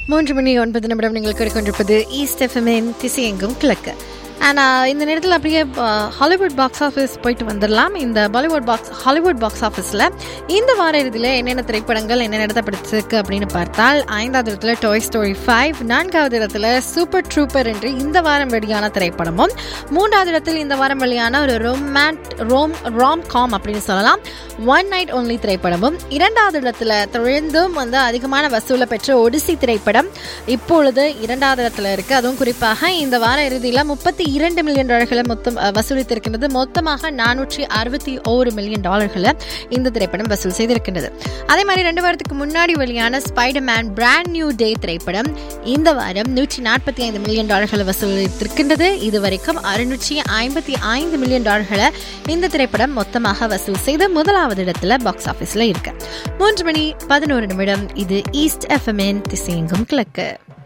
மூன்று மணி ஒன்பது நிமிடம் நீங்கள் கேட்டுக்கொண்டிருப்பது ஈஸ்ட் எஃப்எம்என் திசையெங்கும் கிழக்கு ஆனால் இந்த நேரத்தில் அப்படியே ஹாலிவுட் பாக்ஸ் ஆஃபீஸ் போயிட்டு வந்துடலாம் இந்த பாலிவுட் பாக்ஸ் ஹாலிவுட் பாக்ஸ் ஆஃபீஸில் இந்த வார இறுதியில் என்னென்ன திரைப்படங்கள் என்ன இடத்த பிடிச்சிருக்கு அப்படின்னு பார்த்தால் ஐந்தாவது இடத்துல டாய் ஸ்டோரி ஃபைவ் நான்காவது இடத்துல சூப்பர் ட்ரூப்பர் என்று இந்த வாரம் வெளியான திரைப்படமும் மூன்றாவது இடத்தில் இந்த வாரம் வெளியான ஒரு ரொமான்ட் ரோம் ராம் காம் அப்படின்னு சொல்லலாம் ஒன் நைட் ஒன்லி திரைப்படமும் இரண்டாவது இடத்துல தொடர்ந்தும் வந்து அதிகமான வசூலை பெற்ற ஒடிசி திரைப்படம் இப்பொழுது இரண்டாவது இடத்துல இருக்கு அதுவும் குறிப்பாக இந்த வார இறுதியில் முப்பத்தி இரண்டு மில்லியன் டாலர்களை மொத்தம் அஹ், வசூலித்திருக்கின்றது மொத்தமாக நானூற்றி அறுபத்தி ஓரு மில்லியன் டாலர்களை இந்த திரைப்படம் வசூல் செய்திருக்கின்றது அதே மாதிரி ரெண்டு வாரத்துக்கு முன்னாடி வெளியான Spider Man Brand New Day திரைப்படம் இந்த வாரம் நூற்றி நாற்பத்தி ஐந்து மில்லியன் டாலர்களை வசூலித்திருக்கின்றது இதுவரைக்கும் அறுநூற்றி ஐம்பத்தி ஐந்து மில்லியன் டாலர்களை இந்த திரைப்படம் மொத்தமாக வசூல் செய்து முதலாவது இடத்துல பாக்ஸ் ஆஃபீஸில் இருக்கு மூன்று மணி பதினோரு நிமிடம் இது ஈஸ்ட் எஃப்எம்என் திசையெங்கும் கிழக்கு